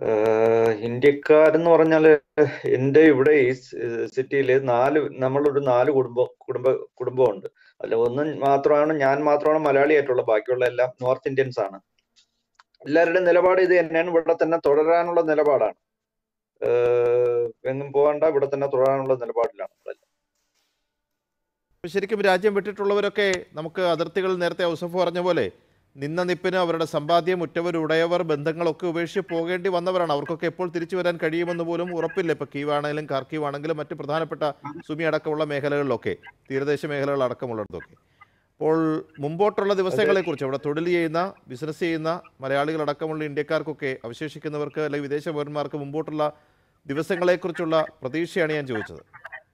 ഏഹ് ഇന്ത്യക്കാരെന്ന് പറഞ്ഞാല് എന്റെ ഇവിടെ ഈ സിറ്റിയില് നാല് നമ്മളൊരു നാല് കുടുംബം കുടുംബ കുടുംബമുണ്ട് അതിൽ ഒന്ന് മാത്രമാണ് ഞാൻ മാത്രമാണ് മലയാളിയായിട്ടുള്ളത് ബാക്കിയുള്ള എല്ലാം നോർത്ത് ഇന്ത്യൻസ് ആണ് എല്ലാവരുടെയും നിലപാട് ഇത് തന്നെയാണ് ഇവിടെ തന്നെ തുടരാനുള്ള നിലപാടാണ് ഏഹ് എങ്ങും പോകണ്ട ഇവിടെ തന്നെ തുടരാനുള്ള നിലപാടിലാണ് നമ്മളെല്ലാം. ഇപ്പൊ ശരിക്കും രാജ്യം വിട്ടിട്ടുള്ളവരൊക്കെ നമുക്ക് അതിർത്തികൾ നേരത്തെ ഔസഫ് പറഞ്ഞ പോലെ നിന്ന നിപ്പിന് അവരുടെ സമ്പാദ്യം ഉറ്റവർ ഉടയവർ ബന്ധങ്ങളൊക്കെ ഉപേക്ഷിച്ച് പോകേണ്ടി വന്നവരാണ് അവർക്കൊക്കെ എപ്പോൾ തിരിച്ചു വരാൻ കഴിയുമെന്ന് പോലും ഉറപ്പില്ല ഇപ്പൊ കീവാണെങ്കിലും കാർക്കീവ് ആണെങ്കിലും മറ്റ് പ്രധാനപ്പെട്ട സുമി അടക്കമുള്ള മേഖലകളിലൊക്കെ തീരദേശ മേഖലകൾ അടക്കമുള്ളിടത്തൊക്കെ അപ്പോൾ മുമ്പോട്ടുള്ള ദിവസങ്ങളെക്കുറിച്ച് അവിടെ തൊഴിൽ ചെയ്യുന്ന ബിസിനസ് ചെയ്യുന്ന മലയാളികൾ അടക്കമുള്ള ഇന്ത്യക്കാർക്കൊക്കെ അവശേഷിക്കുന്നവർക്ക് അല്ലെങ്കിൽ വിദേശ പൗരന്മാർക്ക് മുമ്പോട്ടുള്ള ദിവസങ്ങളെക്കുറിച്ചുള്ള പ്രതീക്ഷയാണ് ഞാൻ ചോദിച്ചത്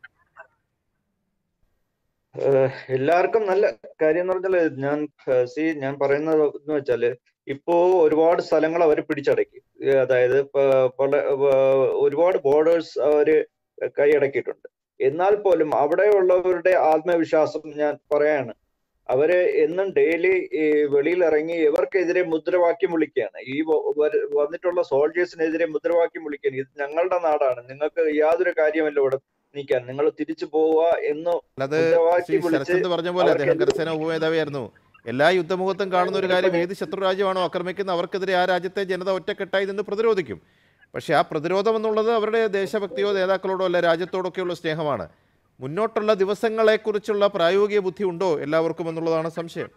ഏഹ് എല്ലാവർക്കും നല്ല കാര്യം എന്ന് പറഞ്ഞാല് ഞാൻ സി ഞാൻ പറയുന്നത് എന്ന് വെച്ചാല് ഇപ്പോ ഒരുപാട് സ്ഥലങ്ങൾ അവർ പിടിച്ചടക്കി ഏഹ് അതായത് ഇപ്പൊ പല ഏഹ് ഒരുപാട് ബോർഡേഴ്സ് അവര് കൈയടക്കിയിട്ടുണ്ട് എന്നാൽ പോലും അവിടെയുള്ളവരുടെ ആത്മവിശ്വാസം ഞാൻ പറയാണ് അവര് എന്നും ഡെയിലി ഈ വെളിയിലിറങ്ങി ഇവർക്കെതിരെ മുദ്രാവാക്യം വിളിക്കുകയാണ് ഈ വ- വര- വന്നിട്ടുള്ള സോൾജേഴ്സിനെതിരെ മുദ്രാവാക്യം വിളിക്കുകയാണ് ഇത് ഞങ്ങളുടെ നാടാണ് നിങ്ങൾക്ക് യാതൊരു കാര്യമല്ല ഇവിടെ നിൽക്കാൻ നിങ്ങൾ തിരിച്ചു പോവുക എന്ന് അല്ലാതെ മുദ്രാവാക്യം ശ്രീ വിളിച്ച് ശരത്ചന്ദ് പറഞ്ഞ പോലെ അദ്ദേഹം അവർക്ക് കരസേന ഉപമേധാവിയായിരുന്നു എല്ലാ യുദ്ധമുഖത്തും കാണുന്ന ഒരു കാര്യം ഏത് ശത്രു രാജ്യമാണോ ആക്രമിക്കുന്നത് അവർക്കെതിരെ ആ രാജ്യത്തെ ജനത ഒറ്റക്കെട്ടായി നിന്ന് പ്രതിരോധിക്കും പക്ഷേ ആ പ്രതിരോധം എന്നുള്ളത് അവരുടെ ദേശഭക്തിയോ നേതാക്കളോടോ അല്ല രാജ്യത്തോടൊക്കെയുള്ള സ്നേഹമാണ് മുന്നോട്ടുള്ള ദിവസങ്ങളെക്കുറിച്ചുള്ള പ്രായോഗിക ബുദ്ധി ഉണ്ടോ എല്ലാവർക്കും എന്നുള്ളതാണ് സംശയം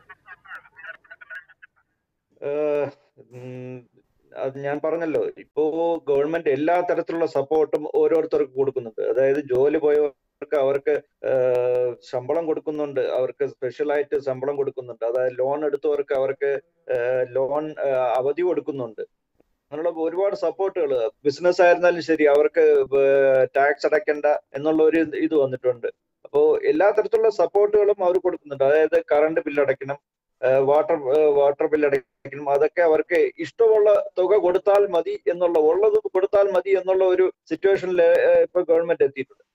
ഏഹ് ഉം അത് ഞാൻ പറഞ്ഞല്ലോ ഇപ്പോ ഗവൺമെന്റ് എല്ലാ തരത്തിലുള്ള സപ്പോർട്ടും ഓരോരുത്തർക്ക് കൊടുക്കുന്നുണ്ട് അതായത് ജോലി പോയവർക്ക് അവർക്ക് ഏഹ് ശമ്പളം കൊടുക്കുന്നുണ്ട് അവർക്ക് സ്പെഷ്യൽ ആയിട്ട് ശമ്പളം കൊടുക്കുന്നുണ്ട് അതായത് ലോൺ എടുത്തവർക്ക് അവർക്ക് ലോൺ അവധി കൊടുക്കുന്നുണ്ട് അങ്ങനെയുള്ള ഒരുപാട് സപ്പോർട്ടുകൾ ബിസിനസ് ആയിരുന്നാലും ശരി അവർക്ക് ടാക്സ് അടയ്ക്കണ്ട എന്നുള്ള ഒരു ഇത് വന്നിട്ടുണ്ട് അപ്പോ എല്ലാ തരത്തിലുള്ള സപ്പോർട്ടുകളും അവർ കൊടുക്കുന്നുണ്ട് അതായത് കറണ്ട് ബില്ല് അടയ്ക്കണം വാട്ടർ വാട്ടർ ബില്ല് അടയ്ക്കണം അതൊക്കെ അവർക്ക് ഇഷ്ടമുള്ള തുക കൊടുത്താൽ മതി എന്നുള്ള ഉള്ളത് കൊടുത്താൽ മതി എന്നുള്ള ഒരു സിറ്റുവേഷനിൽ ഇപ്പൊ ഗവൺമെന്റ് എത്തിയിട്ടുണ്ട്